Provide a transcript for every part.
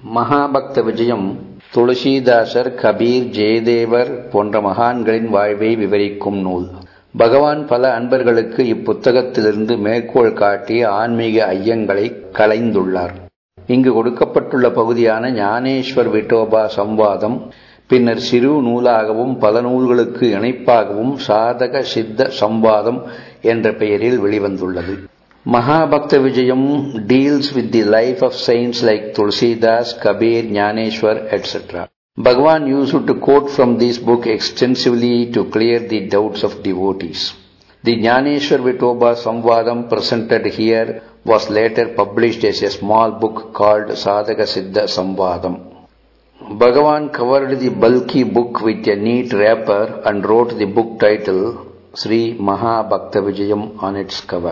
மகாபக்த விஜயம் துளசிதாசர் கபீர் ஜெயதேவர் போன்ற மகான்களின் வாழ்வை விவரிக்கும் நூல் பகவான் பல அன்பர்களுக்கு இப்புத்தகத்திலிருந்து மேற்கோள் காட்டி ஆன்மீக ஐயங்களை கலைந்துள்ளார் இங்கு கொடுக்கப்பட்டுள்ள பகுதியான ஞானேஸ்வர் விட்டோபா சம்வாதம் பின்னர் சிறு நூலாகவும் பல நூல்களுக்கு இணைப்பாகவும் சாதக சித்த சம்வாதம் என்ற பெயரில் வெளிவந்துள்ளது Mahabhakta Vijayam deals with the life of saints like Tulsidas Kabir Dnyaneshwar etc. Bhagavan used to quote from this book extensively to clear the doubts of devotees. The Jnaneshwar Vitoba Samvadam presented here was later published as a small book called Sadhaka Siddha Samvadam. Bhagavan covered the bulky book with a neat wrapper and wrote the book title Sri Mahabhakta Vijayam on its cover.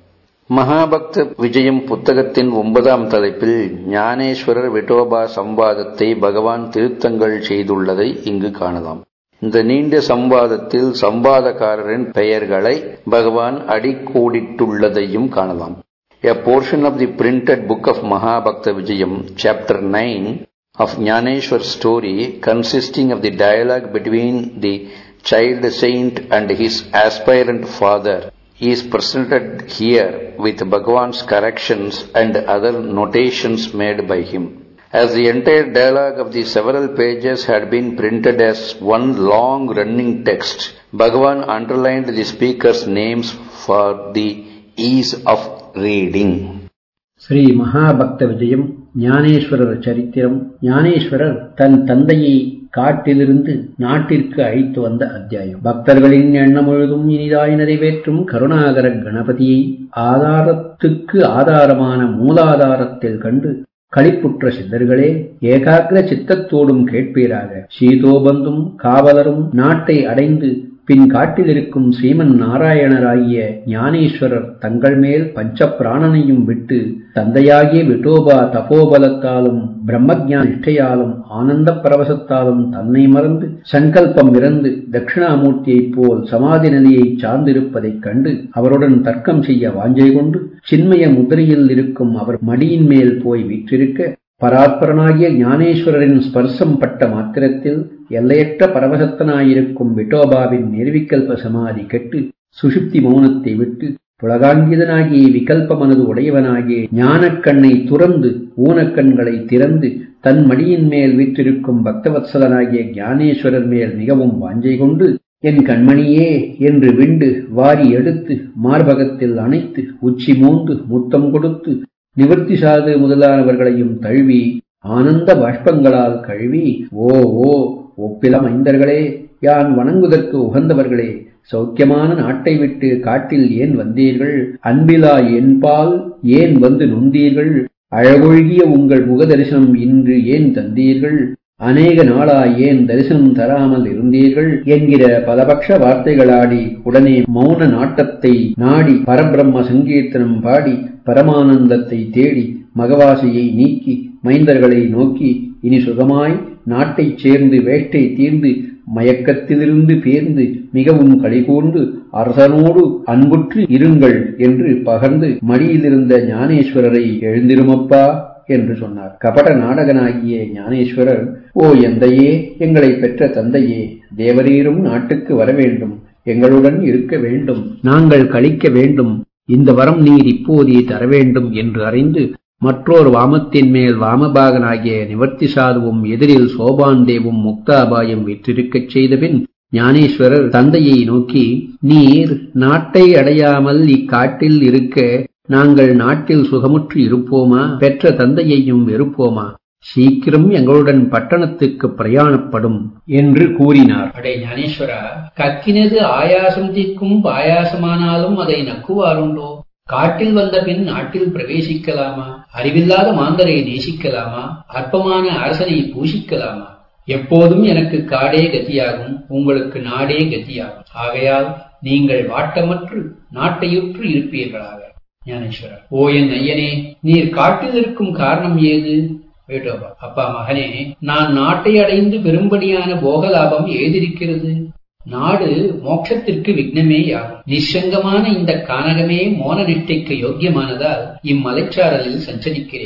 Mahabhakta Vijayam புத்தகத்தின் ஒன்பதாம் தலைப்பில் ஞானேஸ்வரர் விட்டோபா சம்வாதத்தை பகவான் திருத்தங்கள் செய்துள்ளதை இங்கு காணலாம் இந்த நீண்ட சம்வாதத்தில் சம்வாதக்காரரின் பெயர்களை பகவான் அடிக்கோடிட்டுள்ளதையும் காணலாம் A portion of the printed book of Mahabhakta Vijayam, chapter 9 of Jnaneshwar's story, consisting of the dialogue between the child saint and his aspirant father, is presented here with Bhagavan's corrections and other notations made by him. As the entire dialogue of the several pages had been printed as one long running text, Bhagavan underlined the speaker's names for the ease of reading. Sri மகாபக்த விஜயம் ஞானேஸ்வரர் சரித்திரம் ஞானேஸ்வரர் தன் தந்தையை காட்டிலிருந்து நாட்டிற்கு அழைத்து வந்த அத்தியாயம் பக்தர்களின் எண்ணம் முழுதும் இனிதாய் நிறைவேற்றும் கருணாகர கணபதியை ஆதாரத்துக்கு ஆதாரமான மூலாதாரத்தில் கண்டு களிப்புற்ற சித்தர்களே ஏகாகிர சித்தத்தோடும் கேட்பீராக சீதோபந்தும் காவலரும் நாட்டை அடைந்து பின் காட்டிலிருக்கும் ஸ்ரீமன் நாராயணராகிய ஞானேஸ்வரர் தங்கள் மேல் பஞ்ச பிராணனையும் விட்டு தந்தையாகிய விட்டோபா தபோபலத்தாலும் பிரம்மஜான நிஷ்டையாலும் ஆனந்த பரவசத்தாலும் தன்னை மறந்து சங்கல்பம் இறந்து தட்சிணாமூர்த்தியைப் போல் சமாதி நிலையை சார்ந்திருப்பதைக் கண்டு அவருடன் தர்க்கம் செய்ய வாஞ்சை கொண்டு சின்மய முதிரையில் இருக்கும் அவர் மடியின் மேல் போய் வீற்றிருக்க பராத்பரனாகிய ஞானேஸ்வரரின் ஸ்பர்சம் பட்ட மாத்திரத்தில் எல்லையற்ற பரவசத்தனாயிருக்கும் விட்டோபாவின் நிர்விகல்ப சமாதி கெட்டு சுஷுப்தி மௌனத்தை விட்டு புலகாங்கிதனாகிய விகல்ப மனது உடையவனாகிய ஞானக்கண்ணை துறந்து ஊனக்கண்களை திறந்து தன் மடியின் மேல் வீற்றிருக்கும் பக்தவத்சலனாகிய ஞானேஸ்வரர் மேல் மிகவும் வாஞ்சை கொண்டு என் கண்மணியே என்று விண்டு வாரி எடுத்து மார்பகத்தில் அணைத்து உச்சி மோந்து முத்தம் கொடுத்து நிவர்த்தி சாது முதலானவர்களையும் தழுவி ஆனந்த பாஷ்பங்களால் கழுவி ஓ ஓ ஒப்பில மைந்தர்களே யான் வணங்குதற்கு உகந்தவர்களே சௌக்கியமான நாட்டை விட்டு காட்டில் ஏன் வந்தீர்கள் அன்பிலா என்பால் ஏன் வந்து நொந்தீர்கள் அழகொழுகிய உங்கள் முக தரிசனம் இன்று ஏன் தந்தீர்கள் அநேக நாளாய் ஏன் தரிசனம் தராமல் இருந்தீர்கள் என்கிற பலபக்ஷ வார்த்தைகளாடி உடனே மௌன நாட்டத்தை நாடி பரபிரம்ம சங்கீர்த்தனம் பாடி பரமானந்தத்தை தேடி மகவாசியை நீக்கி மைந்தர்களை நோக்கி இனி சுகமாய் நாட்டைச் சேர்ந்து வேட்டை தீர்ந்து மயக்கத்திலிருந்து பேர்ந்து மிகவும் கழிகூர்ந்து அரசனோடு அன்புற்று இருங்கள் என்று பகர்ந்து மடியிலிருந்த ஞானேஸ்வரரை எழுந்திருமப்பா என்று சொன்னார் கபட நாடகனாகிய ஞானேஸ்வரர் ஓ எந்தையே எங்களை பெற்ற தந்தையே தேவரீரும் நாட்டுக்கு வர வேண்டும் எங்களுடன் இருக்க வேண்டும் நாங்கள் கழிக்க வேண்டும் இந்த வரம் நீர் இப்போதே தர வேண்டும் என்று அறிந்து மற்றொரு வாமத்தின் மேல் வாமபாகனாகிய நிவர்த்தி சாதுவும் எதிரில் சோபாந்தேவும் முக்தாபாயும் விற்றிருக்கச் செய்தபின் ஞானேஸ்வரர் தந்தையை நோக்கி நீர் நாட்டை அடையாமல் இக்காட்டில் இருக்க நாங்கள் நாட்டில் சுகமுற்று இருப்போமா பெற்ற தந்தையையும் வெறுப்போமா சீக்கிரம் எங்களுடன் பட்டணத்துக்கு பிரயாணப்படும் என்று கூறினார் அடே ஞானேஸ்வரா கக்கினது ஆயாசம் தீர்க்கும் பாயாசமானாலும் அதை நக்குவாருண்டோ காட்டில் வந்த பின் நாட்டில் பிரவேசிக்கலாமா அறிவில்லாத மாந்தரை நேசிக்கலாமா அற்பமான அரசனை பூஷிக்கலாமா எப்போதும் எனக்கு காடே கதியாகும் உங்களுக்கு நாடே கதியாகும் ஆகையால் நீங்கள் வாட்டமற்று நாட்டையுற்று இருப்பீர்களாக ஞானேஸ்வரர் ஓ என் ஐயனே நீர் காட்டில் இருக்கும் காரணம் ஏது வேட்டோபா அப்பா மகனே நான் நாட்டை அடைந்து பெரும்படியான போக லாபம் ஏதிருக்கிறது நாடு மோட்சத்திற்கு விக்னமேயாகும் நிச்சங்கமான இந்த கானகமே மோன நிஷ்டைக்கு யோக்கியமானதால் இம்மலைச்சாரலில் சஞ்சரிக்கிறேன்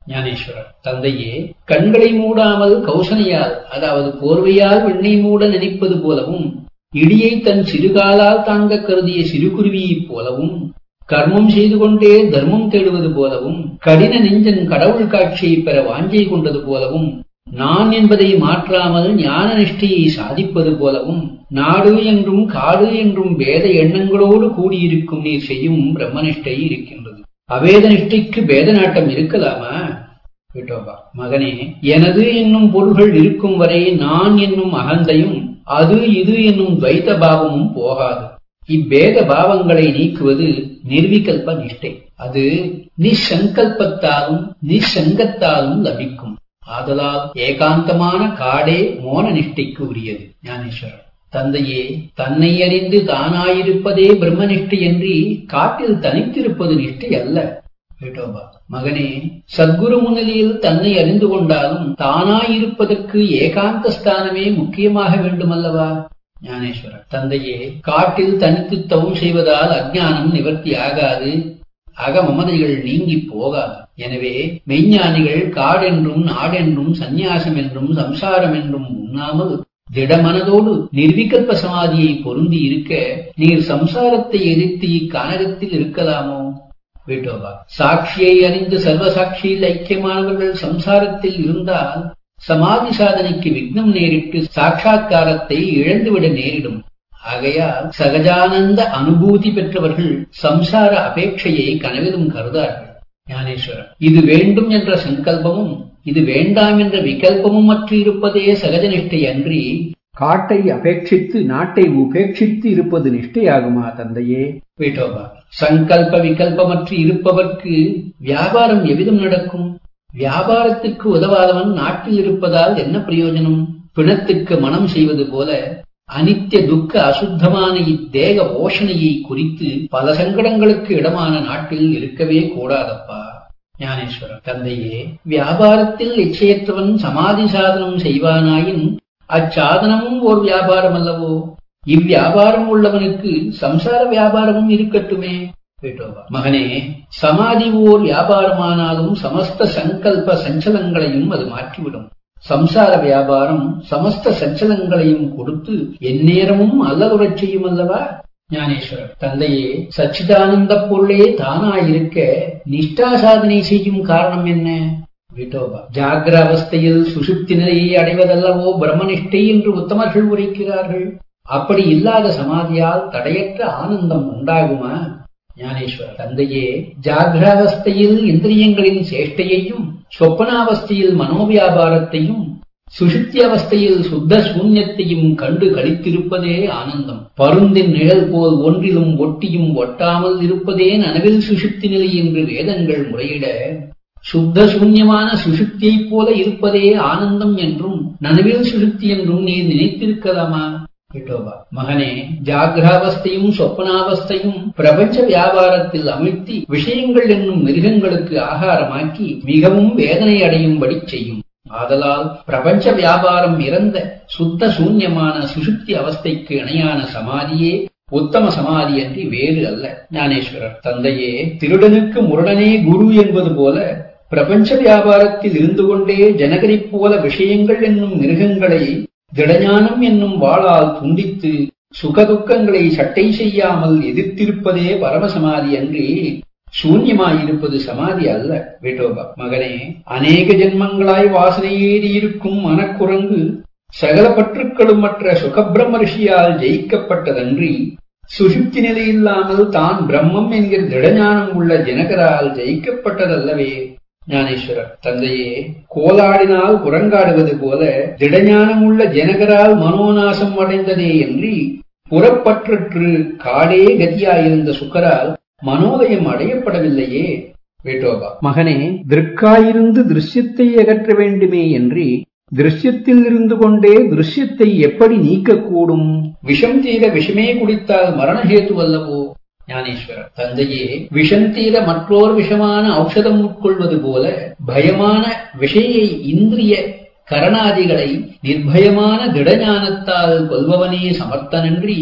ஞானேஸ்வரர் தந்தையே கண்களை மூடாமல் கௌசனையால் அதாவது போர்வையால் வெண்ணை மூட நினைப்பது போலவும் இடியை தன் சிறுகாலால் தாங்க கருதிய சிறுகுருவியைப் போலவும் கர்மம் செய்து கொண்டே தர்மம் தேடுவது போலவும் கடின நெஞ்சன் கடவுள் காட்சியை பெற வாஞ்சை கொண்டது போலவும் நான் என்பதை மாற்றாமல் ஞான நிஷ்டையை சாதிப்பது போலவும் நாடு என்றும் காடு என்றும் வேத எண்ணங்களோடு கூடியிருக்கும் நீர் செய்யும் பிரம்மனிஷ்டை இருக்கின்றது அவேத நிஷ்டைக்கு வேத நாட்டம் இருக்கலாமா விட்டோபா மகனே எனது என்னும் பொருள்கள் இருக்கும் வரை நான் என்னும் அகந்தையும் அது இது என்னும் துவைத பாவமும் போகாது இப்பேத பாவங்களை நீக்குவது நிர்விகல்ப நிஷ்டை அது நிசங்கல்பத்தாலும் நிசங்கத்தாலும் லபிக்கும் ஆதலால் ஏகாந்தமான காடே மோன நிஷ்டைக்கு உரியது ஞானேஸ்வரர் தந்தையே தன்னை அறிந்து தானாயிருப்பதே பிரம்மனிஷ்டை என்று காட்டில் தனித்திருப்பது நிஷ்டை அல்ல விட்டோபா மகனே சத்குரு முன்னிலையில் தன்னை அறிந்து கொண்டாலும் தானாயிருப்பதற்கு ஏகாந்த ஸ்தானமே முக்கியமாக வேண்டுமல்லவா ஞானேஸ்வரர் தந்தையே காட்டில் தனித்து தவம் செய்வதால் அஜ்ஞானம் நிவர்த்தி ஆகாது அகமமதைகள் நீங்கி போகாது எனவே மெய்ஞானிகள் காடென்றும் நாடென்றும் சந்நியாசம் என்றும் சம்சாரம் என்றும் உண்ணாமல் திடமனதோடு நிர்விகல்ப சமாதியை பொருந்தி இருக்க நீர் சம்சாரத்தை எதிர்த்து இக்கானகத்தில் இருக்கலாமோ விட்டோபா சாட்சியை அறிந்து சர்வசாட்சியில் ஐக்கியமானவர்கள் சம்சாரத்தில் இருந்தால் சமாதி சாதனைக்கு விக்னம் நேரிட்டு சாட்சா்காரத்தை இழந்துவிட நேரிடும் ஆகையால் சகஜானந்த அனுபூதி பெற்றவர்கள் சம்சார அபேட்சையை கனவிலும் கருதார்கள் ஞானேஸ்வரர் இது வேண்டும் என்ற சங்கல்பமும் இது வேண்டாம் என்ற விகல்பமும் அற்று இருப்பதே சகஜ நிஷ்டை அன்றி காட்டை அபேட்சித்து நாட்டை உபேட்சித்து இருப்பது நிஷ்டையாகுமா தந்தையே விட்டோபா சங்கல்ப விகல்பமற்று இருப்பவர்க்கு வியாபாரம் எவ்விதம் நடக்கும் வியாபாரத்துக்கு உதவாதவன் நாட்டில் இருப்பதால் என்ன பிரயோஜனம் பிணத்துக்கு மனம் செய்வது போல அனித்திய துக்க அசுத்தமான இத்தேக போஷணையை குறித்து பல சங்கடங்களுக்கு இடமான நாட்டில் இருக்கவே கூடாதப்பா ஞானேஸ்வரர் தந்தையே வியாபாரத்தில் நிச்சயத்தவன் சமாதி சாதனம் செய்வானாயின் அச்சாதனமும் ஓர் வியாபாரம் அல்லவோ இவ்வியாபாரம் உள்ளவனுக்கு சம்சார வியாபாரமும் இருக்கட்டுமே விட்டோபா மகனே சமாதி ஓர் வியாபாரமானாலும் சமஸ்த சங்கல்ப சஞ்சலங்களையும் அது மாற்றிவிடும் சம்சார வியாபாரம் சமஸ்த சஞ்சலங்களையும் கொடுத்து எந்நேரமும் அல்லலுறச் செய்யும் அல்லவா ஞானேஸ்வரர் தந்தையே சச்சிதானந்த பொருளே தானாயிருக்க நிஷ்டா சாதனை செய்யும் காரணம் என்ன விட்டோபா ஜாகிர அவஸ்தையில் சுசுப்தி நிலையை அடைவதல்லவோ பிரம்மனிஷ்டை என்று உத்தமர்கள் உரைக்கிறார்கள் அப்படி இல்லாத சமாதியால் தடையற்ற ஆனந்தம் உண்டாகுமா ஞானேஸ்வரர் தந்தையே ஜாகிராவஸ்தையில் இந்திரியங்களின் சேஷ்டையையும் சொப்பனாவஸ்தையில் மனோவியாபாரத்தையும் சுஷுப்தி அவஸ்தையில் சுத்த சூன்யத்தையும் கண்டு கழித்திருப்பதே ஆனந்தம் பருந்தின் நிழல் போல் ஒன்றிலும் ஒட்டியும் ஒட்டாமல் இருப்பதே நனவில் சுஷுப்தி நிலை என்று வேதங்கள் முறையிட சுத்த சூன்யமான சுஷுப்தியைப் போல இருப்பதே ஆனந்தம் என்றும் நனவில் சுஷுப்தி என்றும் நீ நினைத்திருக்கலாமா விட்டோபா மகனே ஜாகிராவஸ்தையும் சொப்பனாவஸ்தையும் பிரபஞ்ச வியாபாரத்தில் அமிழ்த்தி விஷயங்கள் என்னும் மிருகங்களுக்கு ஆகாரமாக்கி மிகவும் வேதனை அடையும்படி செய்யும் ஆதலால் பிரபஞ்ச வியாபாரம் இறந்த சுத்த சூன்யமான சுசுப்தி அவஸ்தைக்கு இணையான சமாதியே உத்தம சமாதி அன்றி வேறு அல்ல ஞானேஸ்வரர் தந்தையே திருடனுக்கு முரடனே குரு என்பது போல பிரபஞ்ச வியாபாரத்தில் இருந்து கொண்டே ஜனகரைப் போல விஷயங்கள் என்னும் மிருகங்களை திடஞானம் என்னும் வாளால் துண்டித்து சுகதுக்கங்களை சட்டை செய்யாமல் எதிர்த்திருப்பதே பரமசமாதி அன்றி சூன்யமாயிருப்பது சமாதி அல்ல விட்டோபா மகனே அநேக ஜென்மங்களாய் வாசனை ஏறி இருக்கும் மனக்குரங்கு சகல பற்றுக்களும் மற்ற சுகபிரம்ம ரிஷியால் ஜெயிக்கப்பட்டதன்றி சுஷுப்தி நிலையில்லாமல் தான் பிரம்மம் என்கிற திடஞானம் உள்ள ஜனகரால் ஜெயிக்கப்பட்டதல்லவே ஞானேஸ்வரர் தந்தையே கோலாடினால் புறங்காடுவது போல திடஞானம் உள்ள ஜனகரால் மனோநாசம் அடைந்ததே என்று புறப்பற்றற்று காடே கதியாயிருந்த சுக்கரால் மனோதயம் அடையப்படவில்லையே வேட்டோபா மகனே திருக்காயிருந்து திருஷ்யத்தை அகற்ற வேண்டுமே என்று திருஷ்யத்தில் இருந்து கொண்டே திருஷ்யத்தை எப்படி நீக்கக்கூடும் விஷம் தீர விஷமே குடித்தால் மரணஹேத்து அல்லவோ ஞானேஸ்வரர் தந்தையே விஷம் தீர மற்றோர் விஷமான ஔஷதம் உட்கொள்வது போல பயமான விஷயை இந்திரிய கரணாதிகளை நிர்பயமான திடஞானத்தால் கொல்பவனே சமர்த்தனன்றி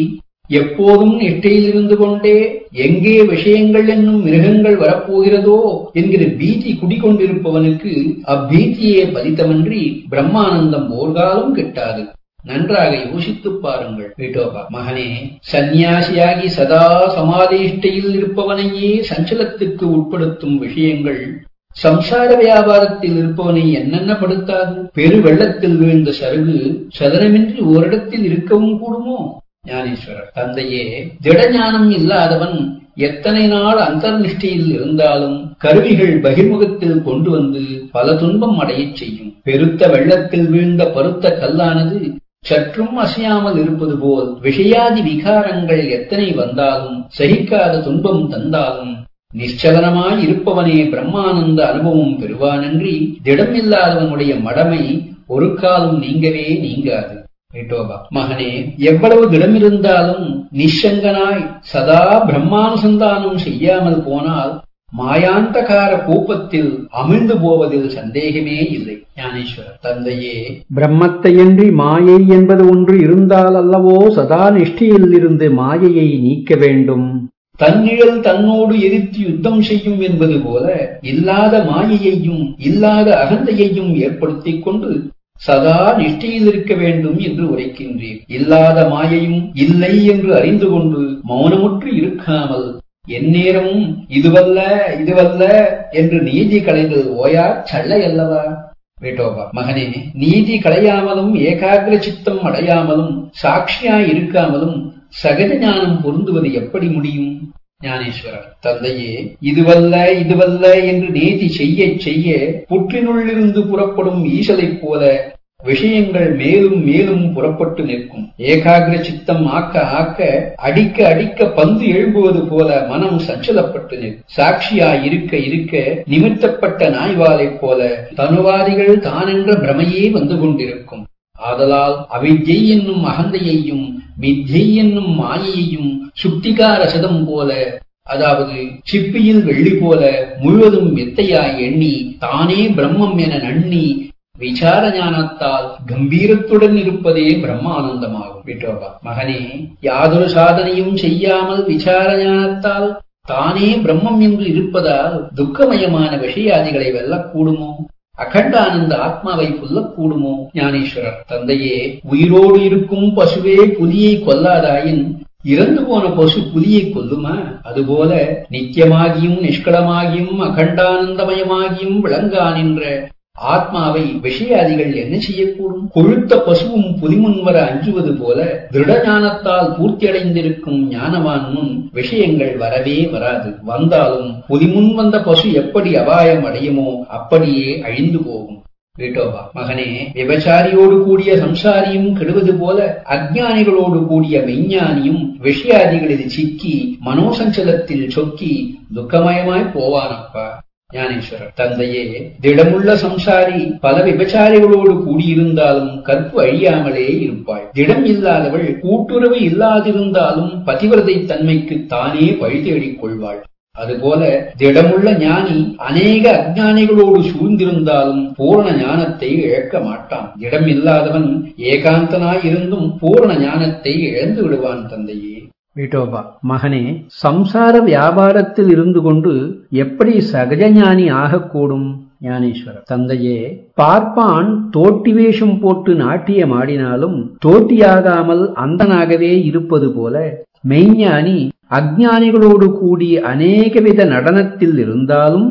எப்போதும் நிஷ்டையில் இருந்து கொண்டே எங்கே விஷயங்கள் என்னும் மிருகங்கள் வரப்போகிறதோ என்கிற பீதி குடிகொண்டிருப்பவனுக்கு அப்பீதியே பலித்தமன்றி பிரம்மானந்தம் ஓர்காலும் கிட்டாது நன்றாக யோசித்துப் பாருங்கள் விட்டோபா மகனே சந்நியாசியாகி சதா சமாதிஷ்டையில் இருப்பவனையே சஞ்சலத்துக்கு உட்படுத்தும் விஷயங்கள் சம்சார வியாபாரத்தில் இருப்பவனை என்னென்ன படுத்தாது பெரு வெள்ளத்தில் வீழ்ந்த சருகு சதனமின்றி ஓரிடத்தில் இருக்கவும் கூடுமோ ஞானேஸ்வரர் தந்தையே திடஞானம் இல்லாதவன் எத்தனை நாள் அந்தர்நிஷ்டையில் இருந்தாலும் கருவிகள் பகிர்முகத்தில் கொண்டு வந்து பல துன்பம் அடையச் செய்யும் பெருத்த வெள்ளத்தில் வீழ்ந்த பருத்த கல்லானது சற்றும் அசையாமல் இருப்பது போல் விஷயாதி விகாரங்கள் எத்தனை வந்தாலும் சகிக்காத துன்பம் தந்தாலும் நிச்சலனமாய் இருப்பவனே பிரம்மானந்த அனுபவம் பெறுவானன்றி திடமில்லாதவனுடைய மடமை ஒரு காலம் நீங்கவே நீங்காது விட்டோபா மகனே எவ்வளவு திடமிருந்தாலும் நிஷங்கனாய் சதா பிரம்மானுசந்தானம் செய்யாமல் போனால் மாயாந்தகார கூப்பத்தில் அமிழ்ந்து போவதில் சந்தேகமே இல்லை ஞானேஸ்வரர் தந்தையே பிரம்மத்தையன்றி மாயை என்பது ஒன்று இருந்தால் அல்லவோ சதா நிஷ்டையில் இருந்து மாயையை நீக்க வேண்டும் தன்னிழல் தன்னோடு எதிர்த்து யுத்தம் செய்யும் என்பது போல இல்லாத மாயையையும் இல்லாத அகந்தையையும் ஏற்படுத்திக் கொண்டு சதா நிஷ்டையில் இருக்க வேண்டும் என்று உரைக்கின்றேன் இல்லாத மாயையும் இல்லை என்று அறிந்து கொண்டு மௌனமுற்று இருக்காமல் எந்நேரமும் இதுவல்ல இதுவல்ல என்று நீதி களைதல் ஓயா சள்ளை அல்லவா வேட்டோபா மகனே நீதி களையாமலும் ஏகாகிர சித்தம் அடையாமலும் சாட்சியாய் இருக்காமலும் சகஜ ஞானம் பொருந்துவது எப்படி முடியும் ஞானேஸ்வரர் தந்தையே இதுவல்ல இதுவல்ல என்று நீதி செய்ய செய்ய புற்றினுள்ளிருந்து புறப்படும் ஈசலைப் போல விஷயங்கள் மேலும் மேலும் புறப்பட்டு நிற்கும் ஏகாகிர சித்தம் ஆக்க ஆக்க அடிக்க அடிக்க பந்து எழும்புவது போல மனம் சஞ்சலப்பட்டு நிற்கும் சாட்சியாய் இருக்க இருக்க நிமித்தப்பட்ட நாய்வாலைப் போல தனுவாதிகள் தானென்ற பிரமையே வந்து கொண்டிருக்கும் ஆதலால் அவித்யை என்னும் அகந்தையையும் மித்யை என்னும் மாயையையும் சுட்டிகார சதம் போல அதாவது சிப்பியில் வெள்ளி போல முழுவதும் மெத்தையாய் எண்ணி தானே பிரம்மம் என நண்ணி விசார ஞானத்தால் கம்பீரத்துடன் இருப்பதே பிரம்மானந்தமாகும் விட்டோபா மகனே யாதொரு சாதனையும் செய்யாமல் விசார ஞானத்தால் தானே பிரம்மம் என்று இருப்பதால் துக்கமயமான விஷயாதிகளை வெல்லக்கூடுமோ அகண்டானந்த ஆத்மாவை கொல்லக்கூடுமோ ஞானேஸ்வரர் தந்தையே உயிரோடு இருக்கும் பசுவே புலியை கொல்லாதாயின் இறந்து போன பசு புலியை கொல்லுமா அதுபோல நித்தியமாகியும் நிஷ்களமாகியும் அகண்டானந்தமயமாகியும் விளங்கா நின்ற ஆத்மாவை விஷயாதிகள் என்ன செய்யக்கூடும் கொழுத்த பசுவும் புலிமுன்வர அஞ்சுவது போல திருட ஞானத்தால் பூர்த்தியடைந்திருக்கும் ஞானவான் முன் விஷயங்கள் வரவே வராது வந்தாலும் புலிமுன் வந்த பசு எப்படி அபாயம் அடையுமோ அப்படியே அழிந்து போகும் வீட்டோபா மகனே விபச்சாரியோடு கூடிய சம்சாரியும் கெடுவது போல அஜ்ஞானிகளோடு கூடிய மெஞ்ஞானியும் விஷயாதிகளில் சிக்கி மனோசஞ்சலத்தில் சொக்கி துக்கமயமாய் போவானப்பா ஞானேஸ்வரர் தந்தையே திடமுள்ள சம்சாரி பல விபச்சாரிகளோடு கூடியிருந்தாலும் கற்பு அழியாமலே இருப்பாள் திடம் இல்லாதவள் கூட்டுறவு இல்லாதிருந்தாலும் பதிவிரதை தன்மைக்கு தானே பழி தேடிக் கொள்வாள் அதுபோல திடமுள்ள ஞானி அநேக அஜ்ஞானிகளோடு சூழ்ந்திருந்தாலும் பூரண ஞானத்தை இழக்க மாட்டான் திடம் இல்லாதவன் ஏகாந்தனாயிருந்தும் பூரண ஞானத்தை இழந்து விடுவான் தந்தையே விட்டோபா மகனே சம்சார வியாபாரத்தில் இருந்து கொண்டு எப்படி சகஜஞானி ஆகக்கூடும் ஞானேஸ்வரர் தந்தையே பார்ப்பான் தோட்டி வேஷம் போட்டு நாட்டியம் ஆடினாலும் தோட்டியாகாமல் அந்தனாகவே இருப்பது போல மெய்ஞானி அஜ்ஞானிகளோடு கூடி அநேகவித நடனத்தில் இருந்தாலும்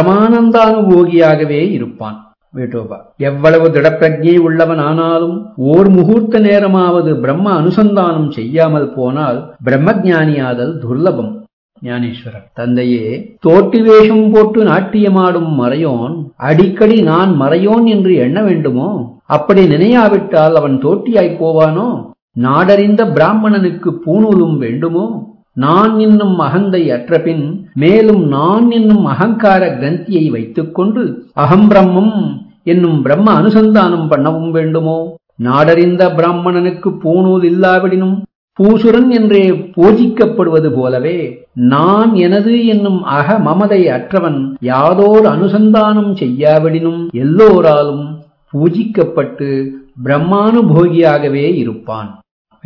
பரமானந்தானுபோகியாகவே இருப்பான் வேட்டோபா எவ்வளவு திடப்பிரஜை உள்ளவன் ஆனாலும் ஓர் முகூர்த்த நேரமாவது பிரம்ம அனுசந்தானம் செய்யாமல் போனால் பிரம்மஜானியாதல் துர்லபம் ஞானேஸ்வரர் தந்தையே தோட்டி வேஷம் போட்டு நாட்டியமாடும் மறையோன் அடிக்கடி நான் மறையோன் என்று எண்ண வேண்டுமோ அப்படி நினையாவிட்டால் அவன் தோட்டியாய்ப் போவானோ நாடறிந்த பிராமணனுக்கு பூணூலும் வேண்டுமோ நான் என்னும் அகந்தை அற்றபின் மேலும் நான் என்னும் அகங்கார கிரந்தியை வைத்துக்கொண்டு அகம் பிரம்மம் என்னும் பிரம்ம அனுசந்தானம் பண்ணவும் வேண்டுமோ நாடறிந்த பிராமணனுக்கு பூணூல் இல்லாவிடினும் பூசுரன் என்றே பூஜிக்கப்படுவது போலவே நான் எனது என்னும் அக மமதை அற்றவன் யாதோர் அனுசந்தானம் செய்யாவிடினும் எல்லோராலும் பூஜிக்கப்பட்டு பிரம்மானுபோகியாகவே இருப்பான்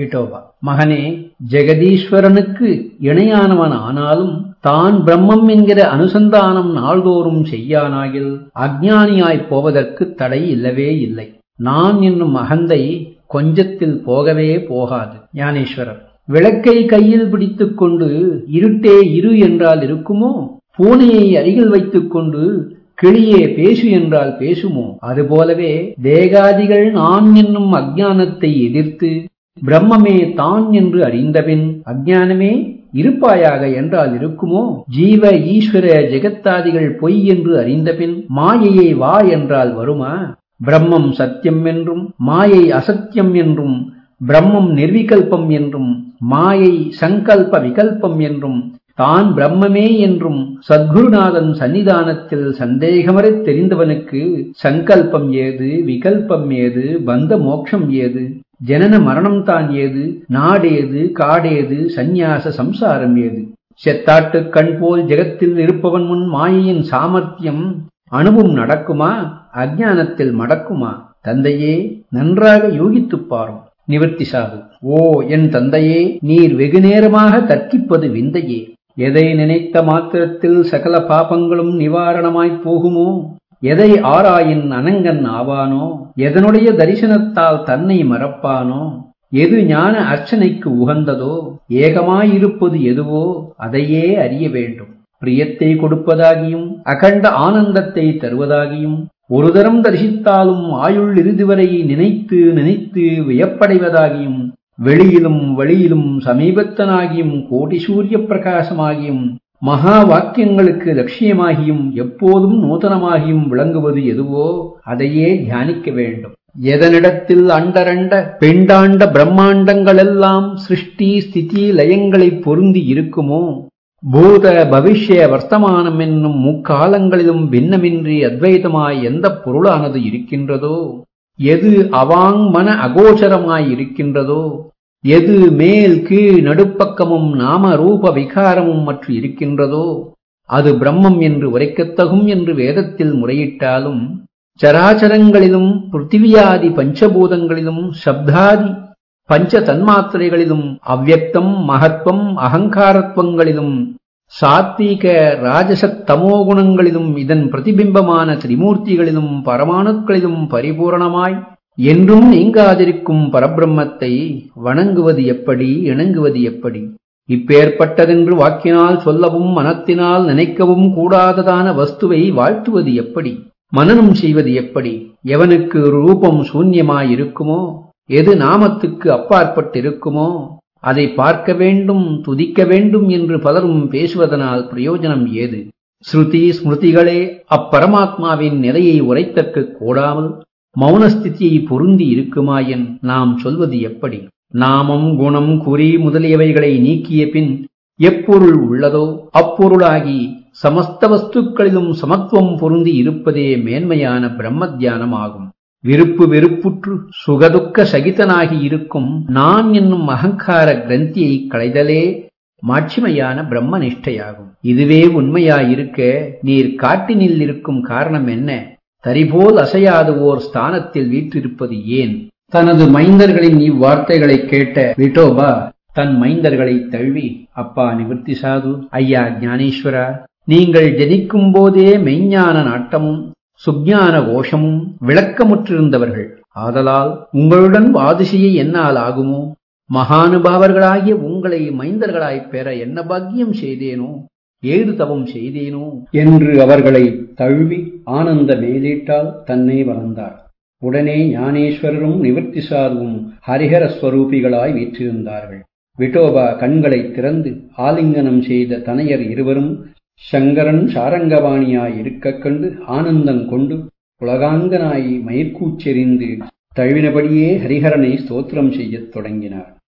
விட்டோபா மகனே ஜெகதீஸ்வரனுக்கு இணையானவன் ஆனாலும் தான் பிரம்மம் என்கிற அனுசந்தானம் நாள்தோறும் செய்யானாயில் அஜ்ஞானியாய்ப் போவதற்கு தடை இல்லவே இல்லை நான் என்னும் அகந்தை கொஞ்சத்தில் போகவே போகாது ஞானேஸ்வரர் விளக்கை கையில் பிடித்துக் கொண்டு இருட்டே இரு என்றால் இருக்குமோ பூனையை அருகில் வைத்துக் கொண்டு கிளியே பேசு என்றால் பேசுமோ அதுபோலவே தேகாதிகள் நான் என்னும் அஜ்ஞானத்தை எதிர்த்து பிரம்மமே தான் என்று அறிந்தபின் அஜ்ஞானமே இருப்பாயாக என்றால் இருக்குமோ ஜீவ ஈஸ்வர ஜெகத்தாதிகள் பொய் என்று அறிந்தபின் மாயையை வா என்றால் வருமா பிரம்மம் சத்தியம் என்றும் மாயை அசத்தியம் என்றும் பிரம்மம் நிர்விகல்பம் என்றும் மாயை சங்கல்ப விகல்பம் என்றும் தான் பிரம்மமே என்றும் சத்குருநாதன் சன்னிதானத்தில் சந்தேகமறத் தெரிந்தவனுக்கு சங்கல்பம் ஏது விகல்பம் ஏது பந்த மோட்சம் ஏது ஜனன மரணம் தான் ஏது நாடேது காடேது சந்நியாச சம்சாரம் ஏது செத்தாட்டுக் கண் போல் ஜெகத்தில் இருப்பவன் முன் மாயையின் சாமர்த்தியம் அணுவும் நடக்குமா அஜ்ஞானத்தில் மடக்குமா தந்தையே நன்றாக யோகித்துப் பாரும் நிவர்த்தி சாது ஓ என் தந்தையே நீர் வெகு நேரமாக தர்க்கிப்பது விந்தையே எதை நினைத்த மாத்திரத்தில் சகல பாபங்களும் நிவாரணமாய்ப் போகுமோ எதை ஆராயின் அனங்கன் ஆவானோ எதனுடைய தரிசனத்தால் தன்னை மறப்பானோ எது ஞான அர்ச்சனைக்கு உகந்ததோ ஏகமாயிருப்பது எதுவோ அதையே அறிய வேண்டும் பிரியத்தை கொடுப்பதாகியும் அகண்ட ஆனந்தத்தை தருவதாகியும் ஒரு தரம் தரிசித்தாலும் ஆயுள் இறுதி வரை நினைத்து நினைத்து வியப்படைவதாகியும் வெளியிலும் வழியிலும் சமீபத்தனாகியும் கோடி சூரிய பிரகாசமாகியும் மகா வாக்கியங்களுக்கு லட்சியமாகியும் எப்போதும் நூதனமாகியும் விளங்குவது எதுவோ அதையே தியானிக்க வேண்டும் எதனிடத்தில் அண்டரண்ட பெண்டாண்ட பிரம்மாண்டங்களெல்லாம் சிருஷ்டி ஸ்திதி லயங்களைப் பொருந்தி இருக்குமோ பூத பவிஷ்ய வர்த்தமானம் என்னும் முக்காலங்களிலும் பின்னமின்றி அத்வைதமாய் எந்த பொருளானது இருக்கின்றதோ எது அவாங் மன அகோச்சரமாய் இருக்கின்றதோ எது மேல் கீழ் நடுப்பக்கமும் நாம ரூப விகாரமும் மற்ற இருக்கின்றதோ அது பிரம்மம் என்று உரைக்கத்தகும் என்று வேதத்தில் முறையிட்டாலும் சராச்சரங்களிலும் பிருத்திவியாதி பஞ்சபூதங்களிலும் சப்தாதி பஞ்ச தன்மாத்திரைகளிலும் அவ்வக்தம் மகத்வம் அகங்காரத்வங்களிலும் சாத்வீக ராஜசத் தமோ குணங்களிலும் இதன் பிரதிபிம்பமான திரிமூர்த்திகளிலும் பரமாணுக்களிலும் பரிபூரணமாய் என்றும் நீங்காதிருக்கும் பரபிரம்மத்தை வணங்குவது எப்படி இணங்குவது எப்படி இப்பேற்பட்டதென்று வாக்கினால் சொல்லவும் மனத்தினால் நினைக்கவும் கூடாததான வஸ்துவை வாழ்த்துவது எப்படி மனனம் செய்வது எப்படி எவனுக்கு ரூபம் சூன்யமாயிருக்குமோ எது நாமத்துக்கு அப்பாற்பட்டிருக்குமோ அதை பார்க்க வேண்டும் துதிக்க வேண்டும் என்று பலரும் பேசுவதனால் பிரயோஜனம் ஏது ஸ்ருதி ஸ்மிருதிகளே அப்பரமாத்மாவின் நிலையை உரைத்தற்கு கூடாமல் மௌனஸ்திதியை பொருந்தி இருக்குமாயின் நாம் சொல்வது எப்படி நாமம் குணம் குறி முதலியவைகளை நீக்கிய பின் எப்பொருள் உள்ளதோ அப்பொருளாகி சமஸ்த வஸ்துக்களிலும் சமத்துவம் பொருந்தி இருப்பதே மேன்மையான பிரம்ம தியானமாகும் விருப்பு வெறுப்புற்று சுகதுக்க சகிதனாகி இருக்கும் நான் என்னும் அகங்கார கிரந்தியை களைதலே மாட்சிமையான பிரம்ம நிஷ்டையாகும் இதுவே உண்மையாயிருக்க நீர் காட்டினில் இருக்கும் காரணம் என்ன தரிபோல் அசையாது ஓர் ஸ்தானத்தில் வீற்றிருப்பது ஏன் தனது மைந்தர்களின் இவ்வார்த்தைகளை கேட்ட விட்டோபா தன் மைந்தர்களை தழுவி அப்பா நிவர்த்தி சாது ஐயா ஞானேஸ்வரா நீங்கள் ஜனிக்கும் போதே மெய்ஞான நாட்டமும் சுஜான கோஷமும் விளக்கமுற்றிருந்தவர்கள் ஆதலால் உங்களுடன் வாதிசைய என்னால் ஆகுமோ மகானுபாவர்களாகிய உங்களை மைந்தர்களாய்ப் பெற என்ன பாக்கியம் செய்தேனோ ஏது தவம் செய்தேனோ என்று அவர்களை தழுவி ஆனந்த மேலீட்டால் தன்னை வளர்ந்தார் உடனே ஞானேஸ்வரரும் நிவர்த்தி சாதுவும் ஹரிஹர ஸ்வரூபிகளாய் வீற்றிருந்தார்கள் விட்டோபா கண்களைத் திறந்து ஆலிங்கனம் செய்த தனையர் இருவரும் சங்கரன் சாரங்கபாணியாய் இருக்கக் கண்டு ஆனந்தம் கொண்டு உலகாங்கனாய் மயிர்கூச்செறிந்து தழுவினபடியே ஹரிஹரனை ஸ்தோத்திரம் செய்யத் தொடங்கினார்